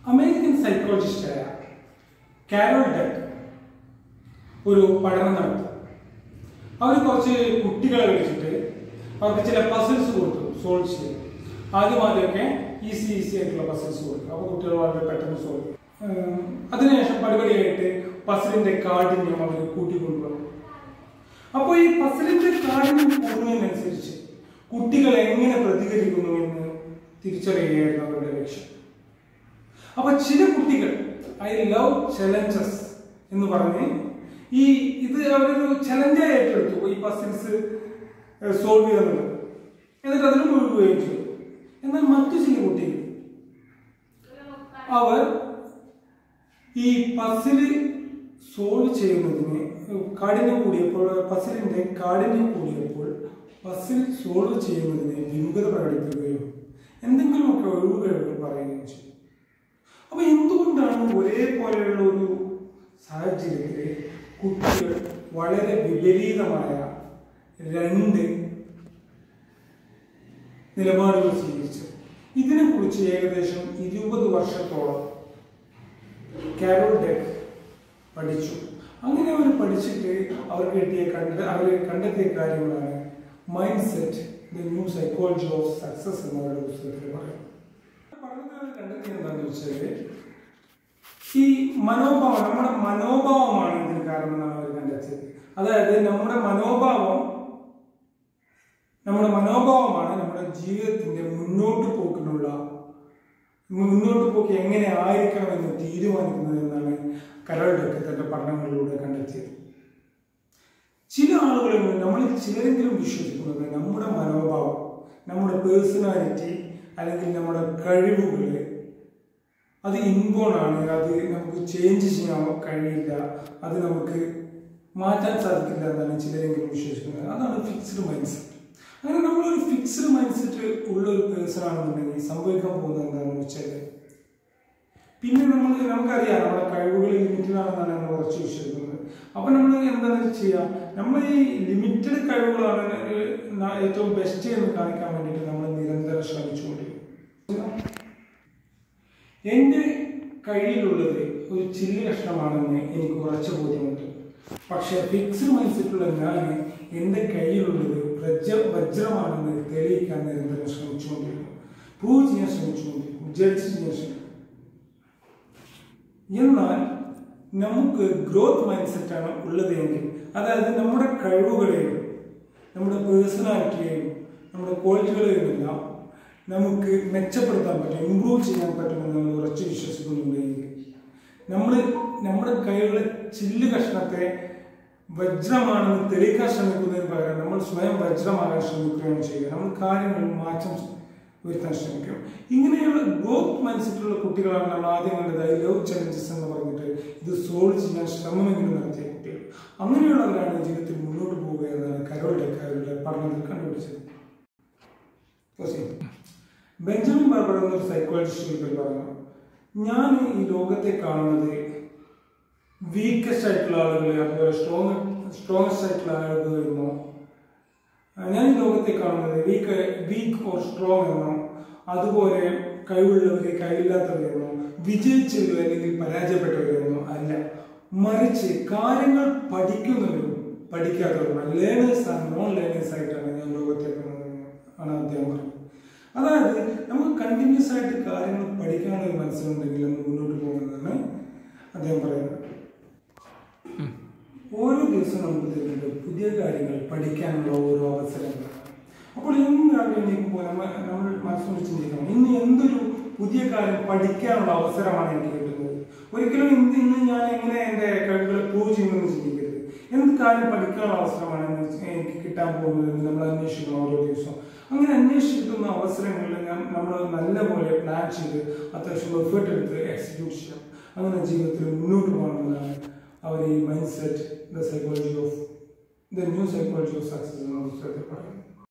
American സൈക്കോളജിസ്റ്റായ Carol deck ഒരു പഠനം നടത്തി അവർ കുറച്ച് കുട്ടികളെ വിളിച്ചിട്ട് അവർക്ക് ചില പസിൽസ് കൊടുത്തു സോൾവ് ചെയ്യും ആദ്യം ആദ്യമൊക്കെ ഈസി ഈസി ആയിട്ടുള്ള പസിൽസ് കൊടുത്തു അപ്പോൾ കുട്ടികൾ വളരെ പെട്ടെന്ന് സോൾവ് ചെയ്യും ഉം, അതിനുശേഷം പടിപടിയായിട്ട് പസിലിന്റെ കാഠിന്യം അവർ കൂട്ടിക്കൊണ്ടുവന്നു അപ്പോൾ ഈ പസിലിന്റെ കാഠിന്യം കൂടുന്നതിനനുസരിച്ച് കുട്ടികൾ എങ്ങനെ പ്രതികരിക്കുന്നു എന്ന് തിരിച്ചറിയുകയായിരുന്നു അവരുടെ ലക്ഷ്യം അപ്പൊ ചില കുട്ടികൾ ഐ ലവ് ചലഞ്ചസ് എന്ന് പറഞ്ഞ് ഈ ഇത് അവരൊരു ചലഞ്ചായി ഏറ്റെടുത്തു ഈ പസിൽസ് സോൾവ് ചെയ്യുന്നത് എന്നിട്ട് അതിന് മുഴുകുകയും ചെയ്തു എന്നാൽ മറ്റു ചില കുട്ടികൾ അവർ ഈ പസില് സോൾവ് ചെയ്യുന്നതിന് കാഠിന്യം കൂടിയപ്പോൾ പസിലിന്റെ കാഠിന്യം കൂടിയപ്പോൾ പസിൽ സോൾവ് ചെയ്യുന്നതിന് വിമുഖത പ്രകടിപ്പിക്കുകയും എന്തെങ്കിലുമൊക്കെ ഒഴിവുകഴിവുകൾ പറയുകയും ചെയ്തു അപ്പൊ എന്തുകൊണ്ടാണ് ഒരേപോലെയുള്ള ഒരു സാഹചര്യത്തിൽ കുട്ടികൾ വളരെ വിപരീതമായ രണ്ട് നിലപാടുകൾ സ്വീകരിച്ചത് ഇതിനെക്കുറിച്ച് ഏകദേശം ഇരുപത് വർഷത്തോളം കാരോൾ ഡെക്ക് പഠിച്ചു അങ്ങനെ അവർ പഠിച്ചിട്ട് അവർക്ക് കിട്ടിയ കണ്ട അവർ കണ്ടെത്തിയ കാര്യങ്ങളാണ് mindset the new psychology of success എന്നവരുടെ പുസ്തകത്തിൽ പറയുന്നത് പഠനത്തിൽ അവർ കണ്ടെത്തിയത് എന്താണെന്ന് വെച്ചാൽ ഈ മനോഭാവം നമ്മുടെ മനോഭാവമാണ് ഇതിന് കാരണം എന്നാണ് അവർ കണ്ടെത്തിയത് അതായത് നമ്മുടെ മനോഭാവം നമ്മുടെ മനോഭാവമാണ് നമ്മുടെ ജീവിതത്തിന്റെ മുന്നോട്ട് പോക്കിനുള്ള മുന്നോട്ട് പോക്ക് എങ്ങനെ ആയിരിക്കണമെന്ന് തീരുമാനിക്കുന്നത് എന്നാണ് കരോൾ ഡെക്ക് തന്റെ പഠനങ്ങളിലൂടെ കണ്ടെത്തിയത് ചില ആളുകളുണ്ട് നമ്മളിൽ ചിലരെങ്കിലും വിശ്വസിക്കുന്നത് നമ്മുടെ മനോഭാവം നമ്മുടെ പേഴ്സണാലിറ്റി അല്ലെങ്കിൽ നമ്മുടെ കഴിവുകൾ അത് ഇൻബോൺ ആണ് അത് നമുക്ക് ചേഞ്ച് ചെയ്യാൻ കഴിയില്ല അത് നമുക്ക് മാറ്റാൻ സാധിക്കില്ല എന്നാണ് ചിലരെങ്കിലും വിശ്വസിക്കുന്നത് അതാണ് ഫിക്സ്ഡ് മൈൻഡ് സെറ്റ് അങ്ങനെ നമ്മളൊരു ഫിക്സ്ഡ് മൈൻഡ് സെറ്റ് ഉള്ള ഒരു പേഴ്സൺ ആണെന്നുണ്ടെങ്കിൽ സംഭവിക്കാൻ പോകുന്നത് എന്താണെന്ന് വെച്ചാൽ പിന്നെ നമ്മൾ നമുക്കറിയാം നമ്മുടെ കഴിവുകൾ ലിമിറ്റഡ് ആണെന്നാണ് നമ്മൾ ഉറച്ചു വിശ്വസിക്കുന്നത് അപ്പൊ നമ്മൾ എന്താണ് ചെയ്യുക നമ്മൾ ഈ ലിമിറ്റഡ് കഴിവുകളാണ് ന- ഏറ്റവും ബെസ്റ്റ് എന്ന് കാണിക്കാൻ വേണ്ടിയിട്ട് നമ്മൾ നിരന്തരം ശ്രമിച്ചുകൊണ്ടിരിക്കും എൻ്റെ കയ്യിലുള്ളത് ഒരു ചില്ല് കഷ്ണമാണെന്ന് എനിക്ക് ഉറച്ച ബോധ്യമുണ്ട് പക്ഷെ ഫിക്സ്ഡ് മൈൻഡ്സെറ്റുള്ള ഞാൻ എൻ്റെ കയ്യിലുള്ളത് വജ്ര വജ്രമാണെന്ന് തെളിയിക്കാൻ നിരന്തരം ശ്രമിച്ചുകൊണ്ടിരിക്കും പ്രൂവ് ചെയ്യാൻ ശ്രമിച്ചുകൊണ്ടിരിക്കും ജഡ്ജ് ചെയ്യാൻ ശ്രമിക്കും എന്നാൽ നമുക്ക് ഗ്രോത്ത് മൈൻഡ് സെറ്റാണ് ഉള്ളത് എങ്കിൽ അതായത് നമ്മുടെ കഴിവുകളെയും നമ്മുടെ പേഴ്സണാലിറ്റിയെയും നമ്മുടെ ക്വാളിറ്റികളെയും എല്ലാം നമുക്ക് മെച്ചപ്പെടുത്താൻ പറ്റും ഇമ്പ്രൂവ് ചെയ്യാൻ പറ്റുമെന്ന് നമ്മൾ ഉറച്ചു വിശ്വസിക്കുന്നുണ്ടെങ്കിൽ നമ്മൾ നമ്മുടെ കയ്യിലുള്ള ചില്ല് കഷ്ണത്തെ വജ്രമാണെന്ന് തെളിയിക്കാൻ ശ്രമിക്കുന്നതിന് പകരം നമ്മൾ സ്വയം വജ്രമാകാൻ ശ്രമിക്കുകയാണ് ചെയ്യുക നമ്മൾ കാര്യങ്ങളിൽ മാറ്റം വരുത്താൻ ശ്രമിക്കും ഇങ്ങനെയുള്ള ഗ്രോത്ത് മൈൻഡ്സെറ്റുള്ള കുട്ടികളാണ് നമ്മൾ ആദ്യം കണ്ടത് ഐ ലവ് ചലഞ്ചസ് എന്ന് പറഞ്ഞിട്ട് ഇത് സോൾവ് ചെയ്യാൻ ശ്രമമെങ്കിലും നടത്തിയ കുട്ടികൾ അങ്ങനെയുള്ളവരാണ് ജീവിതത്തിൽ മുന്നോട്ട് പോവുക എന്നാണ് കരോൾ ഡെക്ക് അവരുടെ പഠനത്തിൽ കണ്ടുപിടിച്ചത് Proceed. ബെഞ്ചമിൻ ബാർബർ എന്നൊരു സൈക്കോളജിസ്റ്റ് ഒരിക്കൽ പറഞ്ഞു ഞാൻ ഈ ലോകത്തെ കാണുന്നത് വീക്കസ്റ്റ് ആയിട്ടുള്ള ആളുകളെ അതുപോലെ സ്ട്രോങ് സ്ട്രോങ്സ്റ്റ് ആയിട്ടുള്ള ആളുകൾ എന്നോ ആ, ഞാൻ ഈ ലോകത്തെ കാണുന്നത് വീക്ക് വീക്ക് ഓർ സ്ട്രോങ് എന്നോ അതുപോലെ കഴിവുള്ളവരെ കഴിവില്ലാത്തവരെന്നോ വിജയിച്ചവരോ അല്ലെങ്കിൽ പരാജയപ്പെട്ടവരെന്നോ അല്ല മറിച്ച് കാര്യങ്ങൾ പഠിക്കുന്നവരും പഠിക്കാത്തവരും ലേണേഴ്സ് ആൻഡ് നോൺ ലേണേഴ്സ് ആയിട്ടാണ് ഞാൻ ലോകത്തെ കാണുന്നത് ആണ് അദ്ദേഹം പറഞ്ഞത് അതായത് നമുക്ക് കണ്ടിന്യൂസ് ആയിട്ട് കാര്യങ്ങൾ പഠിക്കാനുള്ള ഒരു മനസ്സിലുണ്ടെങ്കിൽ നമ്മൾ മുന്നോട്ട് പോകുന്നതാണ് അദ്ദേഹം പറയുന്നത് ഓരോ ദിവസവും നമുക്ക് തരുന്നത് പുതിയ കാര്യങ്ങൾ പഠിക്കാനുള്ള ഓരോ അവസരങ്ങളാണ് അപ്പോൾ ഇന്ന് രാവിലെ എണീക്കുമ്പോൾ നമ്മൾ നമ്മൾ മനസ്സിനോട് ചിന്തിക്കണം ഇന്ന് എന്തൊരു പുതിയ കാര്യം പഠിക്കാനുള്ള അവസരമാണ് എനിക്ക് കിട്ടുന്നത് ഒരിക്കലും ഇന്ന് ഇന്ന് ഞാൻ എങ്ങനെ എൻ്റെ കഴിവുകളെ പ്രൂവ് ചെയ്യുമെന്ന് ചിന്തിക്കരുത് എന്ത് കാര്യം പഠിക്കാനുള്ള അവസരമാണ് എന്ന് വെച്ച് എനിക്ക് കിട്ടാൻ പോകുന്നത് എന്ന് നമ്മൾ അന്വേഷിക്കണം ഓരോ ദിവസവും അങ്ങനെ അന്വേഷിക്കുന്ന അവസരങ്ങളിൽ ഞാൻ നമ്മൾ നല്ലപോലെ പ്ലാൻ ചെയ്ത് അത്യാവശ്യം എഫേർട്ട് എടുത്ത് എക്സിക്യൂട്ട് ചെയ്യണം അങ്ങനെ ജീവിതത്തിൽ മുന്നോട്ട് പോകണമെന്നാണ് അവർ ഈ mindset the psychology of the new psychology of success എന്ന പുസ്തകത്തിൽ പറയുന്നത്